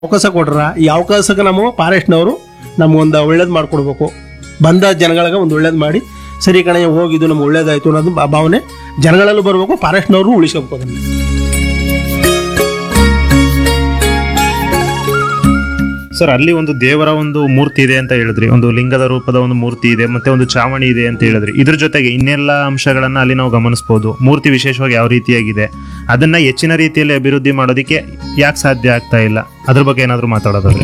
ಅವಕಾಶ ಕೊಟ್ರ ಈ ಅವಕಾಶಕ್ಕೆ ನಮ್ಮ ಫಾರೆಸ್ಟ್ನವರು ನಮ್ಗೊಂದು ಒಳ್ಳೇದು ಮಾಡ್ಕೊಡ್ಬೇಕು ಬಂದ ಜನಗಳಿಗೆ ಒಂದು ಒಳ್ಳೇದು ಮಾಡಿ ಸರಿ ಕಣೆ ಹೋಗಿದ್ದು ನಮ್ಗೆ ಒಳ್ಳೇದಾಯ್ತು ಅನ್ನೋದು ಬಾ- ಭಾವನೆ ಜನಗಳಲ್ಲೂ ಬರಬೇಕು ಫಾರೆಸ್ಟ್ನವರು ಉಳಿಸ್ಕೋಬೇಕು ಅದನ್ನ ಸರ್ ಅಲ್ಲಿ ಒಂದು ದೇವರ ಒಂದು ಮೂರ್ತಿ ಇದೆ ಅಂತ ಹೇಳಿದ್ರಿ ಒಂದು ಲಿಂಗದ ರೂಪದ ಒಂದು ಮೂರ್ತಿ ಇದೆ ಮತ್ತೆ ಒಂದು ಚಾವಣಿ ಇದೆ ಅಂತ ಹೇಳಿದ್ರಿ ಇದ್ರ ಜೊತೆಗೆ ಇನ್ನೆಲ್ಲ ಅಂಶಗಳನ್ನ ಅಲ್ಲಿ ನಾವು ಗಮನಿಸಬಹುದು ಮೂರ್ತಿ ವಿಶೇಷವಾಗಿ ಯಾವ ರೀತಿಯಾಗಿದೆ ಅದನ್ನ ಹೆಚ್ಚಿನ ರೀತಿಯಲ್ಲಿ ಅಭಿವೃದ್ಧಿ ಮಾಡೋದಕ್ಕೆ ಯಾಕೆ ಸಾಧ್ಯ ಆಗ್ತಾ ಇಲ್ಲ ಅದ್ರ ಬಗ್ಗೆ ಏನಾದ್ರು ಮಾತಾಡೋದಾದ್ರೆ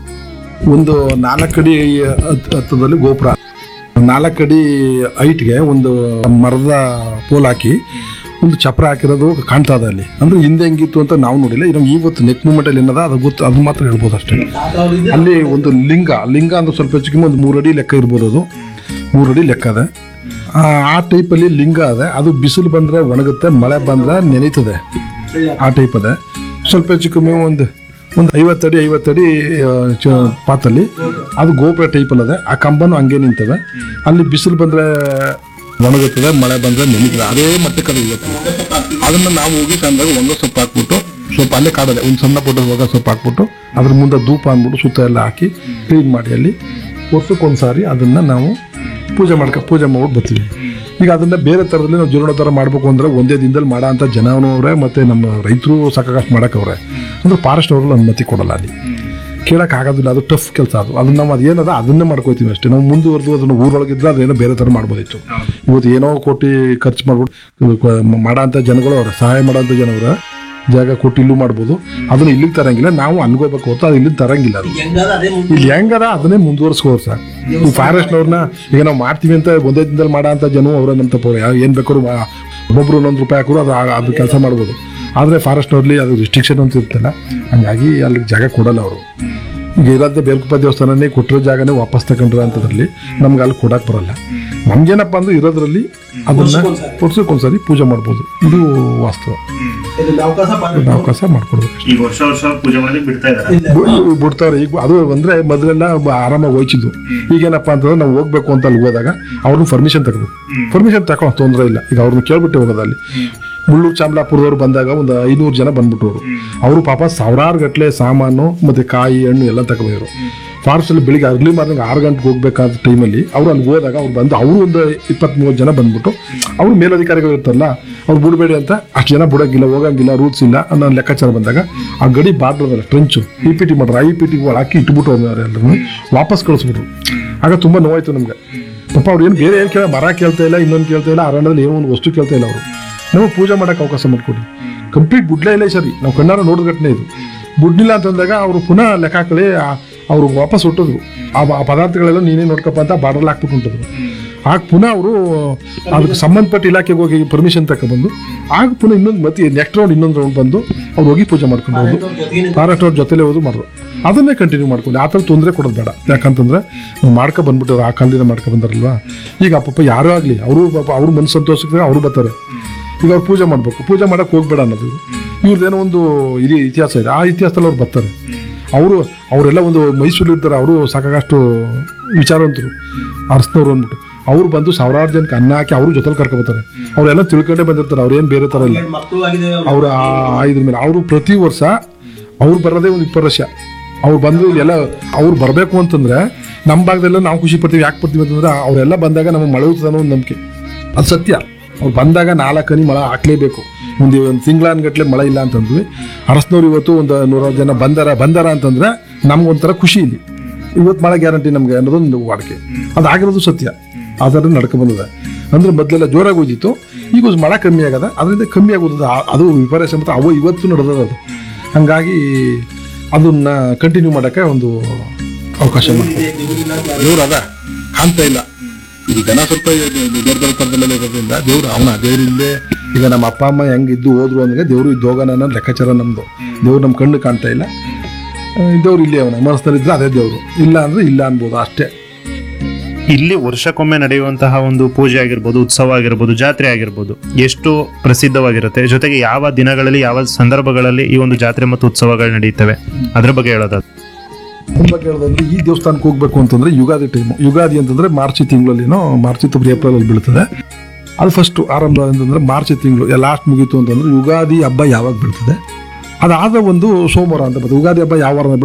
ಒಂದು ನಾಲ್ಕು ಅಡಿ ಹತ್- ಹತ್ತದಲ್ಲಿ ಗೋಪುರ ನಾಲ್ಕು ಅಡಿ ಹೈಟ್ಗೆ ಒಂದು ಮರದ ಪೋಲ್ ಹಾಕಿ ಒಂದು ಚಪ್ರ ಹಾಕಿರೋದು ಕಾಣ್ತಾ ಇದೆ ಅಲ್ಲಿ ಅಂದ್ರೆ ಹಿಂದೆ ಹೆಂಗಿತ್ತು ಅಂತ ನಾವು ನೋಡಿಲ್ಲ ಇನ್ನು ಇವತ್ತು ನೆಕ್ ಮೂಮೆಂಟ್ ಅಲ್ಲಿ ಏನದ ಅದು ಗೊತ್ತು ಅದು ಮಾತ್ರ ಹೇಳ್ಬೋದು ಅಷ್ಟೇ ಅಲ್ಲಿ ಒಂದು ಲಿಂಗ ಲಿಂಗ ಅಂದ್ರೆ ಸ್ವಲ್ಪ ಹೆಚ್ಚು ಕಮ್ಮಿ ಒಂದು ಮೂರು ಅಡಿ ಲೆಕ್ಕ ಇರ್ಬೋದು ಅದು ಮೂರು ಅಡಿ ಲೆಕ್ಕ ಅದೆ ಆ, ಆ ಟೈಪಲ್ಲಿ ಲಿಂಗ ಅದೆ ಅದು ಬಿಸಿಲು ಬಂದರೆ ಒಣಗುತ್ತೆ ಮಳೆ ಬಂದರೆ ನೆನೀತದೆ ಆ ಟೈಪ್ ಅದೆ ಸ್ವಲ್ಪ ಹೆಚ್ಚು ಕಮ್ಮಿ ಒಂದು ಒಂದು ಐವತ್ತಡಿ ಐವತ್ತಡಿ ಆ, ಚ- ಪಾತಲ್ಲಿ ಅದು ಗೋಪುರ ಟೈಪಲ್ಲಿ ಅದೆ ಆ ಕಂಬನೂ ಹಂಗೆ ನಿಂತವೆ ಅಲ್ಲಿ ಬಿಸಿಲು ಬಂದರೆ ಒಣಗುತ್ತದೆ ಮಳೆ ಬಂದರೆ ನೆನೀತದೆ ಅದೇ ಮಟ್ಟಕ್ಕೆ ಅದು ಇವತ್ತು ಅದನ್ನು ನಾವು ಹೋಗಿ ತಂದಾಗ ಒಣಗ ಸೊಪ್ಪು ಹಾಕ್ಬಿಟ್ಟು ಸ್ವಲ್ಪ ಅಲ್ಲೇ ಕಾಡದೆ ಒಂದು ಸಣ್ಣ ಪುಟ್ಟ ಒಣಗ ಸೊಪ್ಪು ಹಾಕ್ಬಿಟ್ಟು ಅದ್ರ ಮುಂದೆ ಧೂಪ ಅಂದ್ಬಿಟ್ಟು ಸುತ್ತ ಎಲ್ಲ ಹಾಕಿ ಕ್ಲೀನ್ ಮಾಡಿ ಅಲ್ಲಿ ವರ್ಷಕ್ಕೊಂದ್ಸಾರಿ ಅದನ್ನು ನಾವು ಪೂಜೆ ಮಾಡ್ಕೊ ಪೂಜೆ ಮಾಡ್ಬಿಟ್ಟು ಬರ್ತೀವಿ ಈಗ ಅದನ್ನ ಬೇರೆ ಥರದಲ್ಲಿ ನಾವು ಜೀರ್ಣ ಥರ ಮಾಡಬೇಕು ಅಂದ್ರೆ ಒಂದೇ ದಿನದಲ್ಲಿ ಮಾಡೋ ಅಂಥ ಜನನೂ ಅವರೇ ಮತ್ತು ನಮ್ಮ ರೈತರು ಸಾಕಾಗಷ್ಟು ಮಾಡಕ್ಕವ್ರೆ ಅಂದ್ರೆ ಫಾರೆಸ್ಟ್ ಅವರು ಅನುಮತಿ ಕೊಡಲ್ಲ ಅಲ್ಲಿ ಕೇಳಕ್ ಆಗೋದಿಲ್ಲ ಅದು ಟಫ್ ಕೆಲಸ ಅದು ಅದನ್ನ ನಾವು ಅದೇನದ ಅದನ್ನೇ ಮಾಡ್ಕೋತೀವಿ ಅಷ್ಟೇ ನಾವು ಮುಂದುವರೆದು ಅದನ್ನು ಊರೊಳಗಿದ್ರೆ ಅದೇನೋ ಬೇರೆ ಥರ ಮಾಡ್ಬೋದಿತ್ತು ಇವತ್ತು ಏನೋ ಕೊಟ್ಟು ಖರ್ಚು ಮಾಡ್ಬಿಟ್ಟು ಮಾಡೋ ಅಂಥ ಜನಗಳು ಅವ್ರೆ ಸಹಾಯ ಮಾಡೋ ಅಂಥ ಜನ ಅವ್ರೆ ಜಾಗ ಕೊಟ್ಟು ಇಲ್ಲೂ ಮಾಡ್ಬೋದು ಅದನ್ನ ಇಲ್ಲಿಗೆ ತರಂಗಿಲ್ಲ ನಾವು ಅನ್ಕೋಬೇಕು ಹೊತ್ತು ಅದು ಇಲ್ಲಿಗೆ ತರಂಗಿಲ್ಲ ಅದು ಇಲ್ಲಿ ಹೆಂಗದ ಅದನ್ನೇ ಮುಂದುವರ್ಸ್ಕೋರು ಸರ್ ಈ ಫಾರೆಸ್ಟ್ನವ್ರನ್ನ ಈಗ ನಾವು ಮಾಡ್ತೀವಿ ಅಂತ ಒಂದೇ ದಿನದಲ್ಲಿ ಮಾಡೋ ಅಂತ ಜನ ಅವರ ನಮ್ಮ ತಪ್ಪವ್ರು ಯಾವ ಏನು ಬೇಕಾದ್ರು ಮಾ- ಒಬ್ಬೊಬ್ರು ಒಂದೊಂದು ರೂಪಾಯಿ ಹಾಕೋರು ಅದು ಆ- ಅದು ಕೆಲಸ ಮಾಡ್ಬೋದು ಆದರೆ ಫಾರೆಸ್ಟ್ನವ್ರಲ್ಲಿ ಅದು ರಿಸ್ಟ್ರಿಕ್ಷನ್ ಅಂತ ಇರ್ತಲ್ಲ ಹಂಗಾಗಿ ಅಲ್ಲಿ ಜಾಗ ಕೊಡಲ್ಲ ಅವರು ಈಗ ಇರೋದೇ ಬೇಲ್ಕುಪ್ಪ ದೇವಸ್ಥಾನನೇ ಕೊಟ್ಟಿರೋ ಜಾಗನೇ ವಾಪಸ್ ತಗೊಂಡ್ರ ಅಂತದ್ರಲ್ಲಿ ನಮ್ಗೆ ಅಲ್ಲಿ ಕೊಡಕ್ಕೆ ಬರಲ್ಲ ನಮ್ಗೇನಪ್ಪ ಅಂದ್ರೆ ಇರೋದ್ರಲ್ಲಿ ಅದನ್ನ ವರ್ಷಕ್ಕೊಂದ್ಸರಿ ಪೂಜೆ ಮಾಡ್ಬೋದು ಇದು ವಾಸ್ತವ ಅದನ್ನ ಅವಕಾಶ ಮಾಡ್ಕೊಡ್ಬೇಕು ಅಷ್ಟೇ. ಈಗ ವರ್ಷ ವರ್ಷ ಪೂಜೆ ಮಾಡೋದಕ್ಕೆ ಬಿಡ್ತಾ ಇದ್ದಾರೆ ಬು- ಬಿಡ್ತಾರೆ ಈಗ ಅದು ಅಂದ್ರೆ ಮೊದಲೆಲ್ಲ ಬ- ಆರಾಮಾಗಿ ಹೋಯ್ಚಿದ್ದು ಈಗೇನಪ್ಪ ಅಂತಂದ್ರೆ ನಾವು ಹೋಗ್ಬೇಕು ಅಂತ ಅಲ್ಲಿ ಹೋದಾಗ ಅವ್ರನ್ನ ಪರ್ಮಿಷನ್ ತಗೋಬೇಕು ಪರ್ಮಿಷನ್ ತಗೊಳ್ಳೋ ತೊಂದರೆ ಇಲ್ಲ ಈಗ ಅವ್ರನ್ನ ಕೇಳ್ಬಿಟ್ಟೆ ಹೋಗೋದು ಅಲ್ಲಿ ಮುಳ್ಳೂರು ಚಾಮಲಾಪುರದವ್ರು ಬಂದಾಗ ಒಂದು ಐನೂರು ಜನ ಬಂದ್ಬಿಟ್ಟವ್ರು ಅವರು ಪಾಪ ಸಾವಿರಾರು ಗಟ್ಟಲೆ ಸಾಮಾನು ಮತ್ತೆ ಕಾಯಿ ಹಣ್ಣು ಎಲ್ಲ ತಗೊಂಡಿದ್ರು ಫಾರೆಸ್ಟ್ ಅಲ್ಲಿ ಬೆಳಿಗ್ಗೆ ಅರ್ಲಿ ಮಾರ್ನಿಂಗ್ ಆರು ಗಂಟೆಗೆ ಹೋಗ್ಬೇಕಾದ ಟೈಮಲ್ಲಿ ಅವ್ರು ಅಲ್ಲಿ ಹೋದಾಗ ಅವ್ರು ಬಂದು ಅವರು ಒಂದು ಇಪ್ಪತ್ತ್ ಮೂವತ್ತು ಜನ ಬಂದ್ಬಿಟ್ಟು ಅವ್ರು ಮೇಲಧಿಕಾರಿಗಳು ಇರ್ತಾರಲ್ಲ ಅವ್ರು ಬಿಡಬೇಡಿ ಅಂತ ಅಷ್ಟು ಜನ ಬಿಡೋಂಗಿಲ್ಲ ಹೋಗಂಗಿಲ್ಲ ರೂಲ್ಸ್ ಇಲ್ಲ ಅನ್ನೋ ಲೆಕ್ಕಾಚಾರ ಬಂದಾಗ ಆ ಗಡಿ ಬಾರ್ಡ್ರದಲ್ಲ ಟ್ರೆಂಚು ಇ ಪಿ ಟಿ ಮಾಡ್ರು ಐ ಪಿ ಟಿ ಹಾಕಿ ಇಟ್ಬಿಟ್ಟು ಹೋದ್ರೆ ಎಲ್ಲರೂ ವಾಪಸ್ ಕಳಿಸ್ಬಿಟ್ರು ಆಗ ತುಂಬ ನೋವಾಯ್ತು ನಮ್ಗೆ ಪಾಪ ಅವ್ರು ಏನು ಬೇರೆ ಏನು ಕೇಳ ಮರ ಕೇಳ್ತಾ ಇಲ್ಲ ಇನ್ನೊಂದು ಕೇಳ್ತಾ ಇಲ್ಲ ಅರಣ್ಯದಲ್ಲಿ ಏನೋ ಒಂದು ವಸ್ತು ಕೇಳ್ತಾ ಇಲ್ಲ ಅವರು ನಮಗೆ ಪೂಜೆ ಮಾಡೋಕೆ ಅವಕಾಶ ಮಾಡಿಕೊಡಿ ಕಂಪ್ಲೀಟ್ ಬುಡ್ಲೇ ಇಲ್ಲ ಸರಿ ನಾವು ಕಣ್ಣಾರ ನೋಡಿದ ಘಟನೆ ಇದು ಬುಡ್ಲಿಲ್ಲ ಅಂತಂದಾಗ ಅವರು ಪುನಃ ಲೆಕ್ಕ ಹಾಕಲಿ ಅವರು ವಾಪಸ್ ಹುಟ್ಟಿದ್ರು ಆ ಆ ಪದಾರ್ಥಗಳೆಲ್ಲ ನೀನೇ ನೋಡ್ಕಪ್ಪ ಅಂತ ಬಾರ್ಡರ್ ಹಾಕ್ಬಿಟ್ಟು ಹೊಂಟಿದ್ರು ಆಗ ಪುನಃ ಅವರು ಅದಕ್ಕೆ ಸಂಬಂಧಪಟ್ಟ ಇಲಾಖೆಗೆ ಹೋಗಿ ಪರ್ಮಿಷನ್ ತಗೊಬಂದು ಆಗ ಪುನಃ ಇನ್ನೊಂದು ಮತ್ತೆ ನೆಕ್ಸ್ಟ್ ರೌಂಡ್ ಇನ್ನೊಂದು ರೌಂಡ್ ಬಂದು ಅವ್ರು ಹೋಗಿ ಪೂಜೆ ಮಾಡ್ಕೊಂಡು ಹೋದ್ರು ಫಾರೆಸ್ಟ್ ಅವ್ರ ಜೊತೆಲೇ ಹೋದ್ರು ಮಾಡಿದ್ರು ಅದನ್ನೇ ಕಂಟಿನ್ಯೂ ಮಾಡ್ಕೊಂಡು ಆ ಥರ ತೊಂದರೆ ಕೊಡೋದು ಬೇಡ ಯಾಕಂತಂದ್ರೆ ನಾವು ಮಾಡ್ಕೊ ಬಂದ್ಬಿಟ್ಟು ಆ ಕಾಲದಿಂದ ಮಾಡ್ಕೊ ಬಂದಾರಲ್ವಾ ಈಗ ಪಾಪ ಯಾರೋ ಆಗಲಿ ಅವರು ಪಾಪ ಅವ್ರ ಮನಸ್ಸು ಸಂತೋಷಕ್ಕೆ ಅವರು ಬರ್ತಾರೆ ಈಗ ಅವ್ರು ಪೂಜೆ ಮಾಡಬೇಕು ಪೂಜೆ ಮಾಡಕ್ಕೆ ಹೋಗ್ಬೇಡ ಅನ್ನೋದು ಇವ್ರದ್ದೇನೋ ಒಂದು ಇದು ಇತಿಹಾಸ ಇದೆ ಆ ಇತಿಹಾಸದಲ್ಲಿ ಅವ್ರು ಬರ್ತಾರೆ ಅವರು ಅವರೆಲ್ಲ ಒಂದು ಮೈಸೂರು ಇರ್ತಾರೆ ಅವರು ಸಾಕಾಗಷ್ಟು ವಿಚಾರವಂತರು ಅರಸನವ್ರು ಅಂದ್ಬಿಟ್ಟು ಅವ್ರು ಬಂದು ಸಾವಿರಾರು ಜನಕ್ಕೆ ಅನ್ನ ಹಾಕಿ ಅವರು ಜೊತೆಲಿ ಕರ್ಕೊಬರ್ತಾರೆ ಅವರೆಲ್ಲ ತಿಳ್ಕೊಂಡೇ ಬಂದಿರ್ತಾರೆ ಅವ್ರೇನು ಬೇರೆ ಥರ ಇಲ್ಲ ಅವ್ರ ಆ ಇದ್ರ ಮೇಲೆ ಅವರು ಪ್ರತಿ ವರ್ಷ ಅವ್ರು ಬರೋದೇ ಒಂದು ಇಪ್ಪತ್ತು ವರ್ಷ ಅವ್ರು ಬಂದು ಎಲ್ಲ ಅವ್ರು ಬರಬೇಕು ಅಂತಂದ್ರೆ ನಮ್ಮ ಭಾಗದೆಲ್ಲ ನಾವು ಖುಷಿ ಪಡ್ತೀವಿ ಯಾಕೆ ಪಡ್ತೀವಿ ಅಂತಂದ್ರೆ ಅವರೆಲ್ಲ ಬಂದಾಗ ನಮಗೆ ಮಳೆ ಹುಟ್ಟುತ್ತೆ ಅನ್ನೋ ಒಂದು ನಂಬಿಕೆ ಅದು ಸತ್ಯ ಅವ್ರು ಬಂದಾಗ ನಾಲ್ಕು ಹನಿ ಮಳೆ ಹಾಕ್ಲೇಬೇಕು ಒಂದು ಒಂದು ತಿಂಗಳನ್ಗಟ್ಲೆ ಮಳೆ ಇಲ್ಲ ಅಂತಂದ್ವಿ ಅರಸನವ್ರು ಇವತ್ತು ಒಂದು ನೂರಾರು ಜನ ಬಂದಾರ ಬಂದಾರ ಅಂತಂದ್ರೆ ನಮ್ಗೊಂಥರ ಖುಷಿ ಇಲ್ಲಿ ಇವತ್ತು ಮಳೆ ಗ್ಯಾರಂಟಿ ನಮಗೆ ಅನ್ನೋದೊಂದು ವಾಡಿಕೆ ಅದಾಗಿರೋದು ಸತ್ಯ ಆ ಥರ ನಡ್ಕೊ ಬಂದಿದೆ ಅಂದ್ರೆ ಮೊದಲೆಲ್ಲ ಜೋರಾಗಿ ಹೋಗಿತ್ತು ಈಗ ಒಂದು ಮಳೆ ಕಮ್ಮಿ ಆಗದ ಅದರಿಂದ ಕಮ್ಮಿ ಆಗೋದು ಆ- ಅದು ವಿಪರ್ಯಾಸ ಮತ್ತು ಅವು ಇವತ್ತು ನಡೆದದ ಅದು ಹಂಗಾಗಿ ಅದನ್ನ ಕಂಟಿನ್ಯೂ ಮಾಡೋಕ್ಕೆ ಒಂದು ಅವಕಾಶ ಮಾಡ್ತಾರೆ ದೇವ್ರು ಅದ ಕಾಣ್ತಾ ಇಲ್ಲ ಈಗ ಜನ ಸ್ವಲ್ಪ ದೊಡ್ಡ ದೊಡ್ಡ ಪರದಲ್ಲೆಲ್ಲ ಇರೋದ್ರಿಂದ ದೇವ್ರು ಅವನ ದೇವ್ರಿಲ್ಲದೆ ಈಗ ನಮ್ಮ ಅಪ್ಪ ಅಮ್ಮ ಹೆಂಗಿದ್ದು ಹೋದ್ರು ಅಂದ್ರೆ ದೇವ್ರು ಇದ್ದು ಹೋಗೋಣ ಅನ್ನೋ ಲೆಕ್ಕಾಚಾರ ನಮ್ದು ದೇವ್ರು ನಮ್ಮ ಕಣ್ಣು ಕಾಣ್ತಾ ಇಲ್ಲ ಆ, ದೇವ್ರು ಇಲ್ಲಿ ಅವನ ಮನಸ್ಸಲ್ಲಿದ್ರೆ ಅದೇ ದೇವ್ರು ಇಲ್ಲ ಅಂದ್ರೆ ಇಲ್ಲ ಅನ್ಬೋದು ಅಷ್ಟೇ ಇಲ್ಲಿ ವರ್ಷಕ್ಕೊಮ್ಮೆ ನಡೆಯುವಂತಹ ಒಂದು ಪೂಜೆ ಆಗಿರ್ಬೋದು ಉತ್ಸವ ಆಗಿರ್ಬೋದು ಜಾತ್ರೆ ಆಗಿರ್ಬೋದು ಎಷ್ಟು ಪ್ರಸಿದ್ಧವಾಗಿರುತ್ತೆ ಜೊತೆಗೆ ಯಾವ ದಿನಗಳಲ್ಲಿ ಯಾವ ಸಂದರ್ಭಗಳಲ್ಲಿ ಈ ಒಂದು ಜಾತ್ರೆ ಮತ್ತು ಉತ್ಸವಗಳು ನಡೆಯುತ್ತವೆ ಅದ್ರ ಬಗ್ಗೆ ಹೇಳೋದಾದ್ರೆ ತುಂಬ ಕೇಳೋದಂದ್ರೆ ಈ ದೇವಸ್ಥಾನಕ್ಕೆ ಹೋಗ್ಬೇಕು ಅಂತಂದ್ರೆ ಯುಗಾದಿ ಟೈಮು ಯುಗಾದಿ ಅಂತಂದ್ರೆ ಮಾರ್ಚ್ ತಿಂಗಳಲ್ಲಿನೋ ಮಾರ್ಚ್ ಅಥವಾ ಏಪ್ರಿಲ್ ಅಲ್ಲಿ ಬೀಳ್ತದೆ ಅದು ಫಸ್ಟ್ ಆರಂಭ ಅಂತಂದ್ರೆ ಮಾರ್ಚ್ ತಿಂಗಳು ಲಾಸ್ಟ್ ಮುಗೀತು ಅಂತಂದ್ರೆ ಯುಗಾದಿ ಹಬ್ಬ ಯಾವಾಗ ಬೀಳ್ತದೆ ಅದಾದ ಒಂದು ಸೋಮವಾರ ಅಂತ ಬರ್ತದೆ ಯುಗಾದಿ ಹಬ್ಬ ಯಾವ ವಾರ